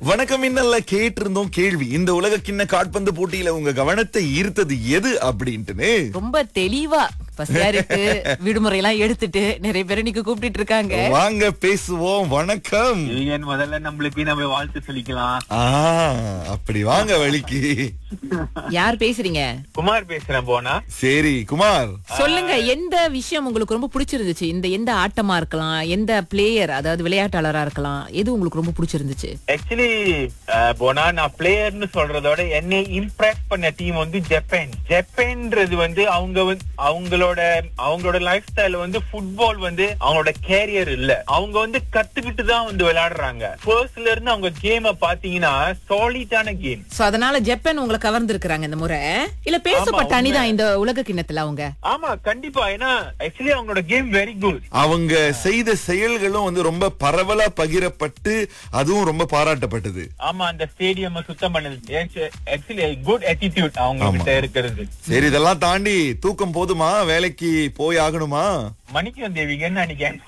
வணக்கம் இன்னல்ல கேட்டிருந்தோம் கேள்வி இந்த உலக கிண்ண காட்பந்து போட்டியில உங்க கவனத்தை ஈர்த்தது எது அப்படின்ட்டுன்னு ரொம்ப தெளிவா பசியா இருக்கு விடுமுறை எல்லாம் எடுத்துட்டு நிறைய பேர் இன்னைக்கு கூப்பிட்டு இருக்காங்க வாங்க பேசுவோம் வணக்கம் ஏன் முதல்ல நம்மளுக்கு நம்ம வாழ்த்து சொல்லிக்கலாம் ஆ அப்படி வாங்க வழிக்கு யார் பேசுறீங்க குமார் பேசுறேன் போனா சரி குமார் சொல்லுங்க எந்த விஷயம் உங்களுக்கு ரொம்ப பிடிச்சிருந்துச்சு இந்த எந்த ஆட்டமா இருக்கலாம் எந்த பிளேயர் அதாவது விளையாட்டாளரா இருக்கலாம் எது உங்களுக்கு ரொம்ப பிடிச்சிருந்துச்சு ஆக்சுவலி போனா நான் பிளேயர்னு சொல்றதோட என்னை இம்ப்ரெஸ் பண்ண டீம் வந்து ஜப்பான் ஜப்பான்ன்றது வந்து அவங்க வந்து அவங்களோட அவங்களோட லைஃப் ஸ்டைல் வந்து ஃபுட்பால் வந்து அவங்களோட கேரியர் இல்ல அவங்க வந்து கத்துக்கிட்டு தான் வந்து விளையாடுறாங்க ஃபர்ஸ்ட்ல இருந்து அவங்க கேம பாத்தீங்கன்னா சாலிடான கேம் சோ அதனால ஜப்பான் உங்களை கவர்ந்திருக்கிறாங்க இந்த முறை இல்ல பேசப்பட்ட ஆமா, அணிதான் இந்த உலக கிண்ணத்துல அவங்க ஆமா கண்டிப்பா ஏன்னா ஆக்சுவலி அவங்களோட கேம் வெரி குட் அவங்க செய்த செயல்களும் வந்து ரொம்ப பரவலா பகிரப்பட்டு அதுவும் ரொம்ப பாராட்டப்பட்டது ஆமா அந்த ஸ்டேடியம் சுத்தம் பண்ணது ஆக்சுவலி குட் attitude அவங்க ஆமா. கிட்ட இருக்கிறது சரி இதெல்லாம் தாண்டி தூக்கம் போதுமா வேலைக்கு போய் ஆகணுமா மணிக்கம் தேவிங்கன்னு நினைக்கிறேன்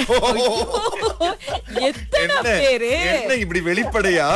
எத்தனை என்ன பேரு என்ன இப்படி வெளிப்படையா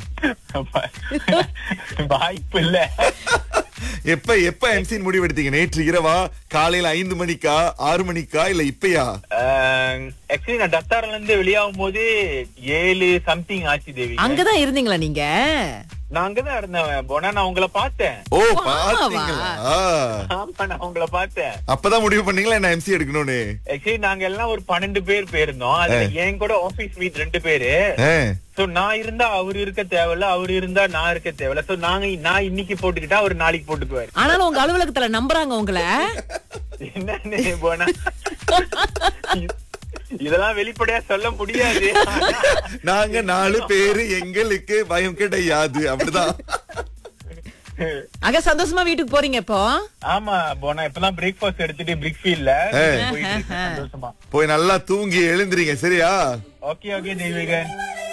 வாய்ப்பு இல்ல எப்ப எப்ப எம்சின் முடிவெடுத்தீங்க நேற்று இரவா காலையில ஐந்து மணிக்கா ஆறு மணிக்கா இல்ல இப்பயா ஆக்சுவலி நான் டத்தார்ல இருந்து வெளியாகும் போது ஏழு சம்திங் ஆச்சு தேவி அங்கதான் இருந்தீங்களா நீங்க நான் அங்கதான் இருந்தேன் போனா நான் உங்களை பார்த்தேன் ஓ வா, பாத்தீங்களா ஆமா நான் உங்களை பார்த்தேன் அப்பதான் முடிவு பண்ணீங்களா என்ன எம்சி எடுக்கணும்னு ஆக்சுவலி நாங்க எல்லாம் ஒரு பன்னெண்டு பேர் போயிருந்தோம் அதுல என் கூட ஆபீஸ் மீட் ரெண்டு பேரு ஆ, சோ நான் இருந்தா அவர் இருக்க தேவையில்ல அவர் இருந்தா நான் இருக்க தேவையில்ல சோ நாங்க நான் இன்னைக்கு போட்டுக்கிட்டா அவர் நாளைக்கு போட்டுக்குவாரு ஆனாலும் உங்க அலுவலகத்துல நம்புறாங்க உங்களை என்னன்னு போனா இதெல்லாம் வெளிப்படையா சொல்ல முடியாது நாங்க நாலு பேரு எங்களுக்கு பயம் கிடையாது அப்படிதான் அங்க சந்தோஷமா வீட்டுக்கு போறீங்க இப்போ ஆமா போனா இப்பதான் பிரேக்ஃபாஸ்ட் எடுத்துட்டு பிரிக் ஃபீல்ட்ல போயிட்டு இருக்கேன் சந்தோஷமா போய் நல்லா தூங்கி எழுந்துறீங்க சரியா ஓகே ஓகே தெய்வீகன்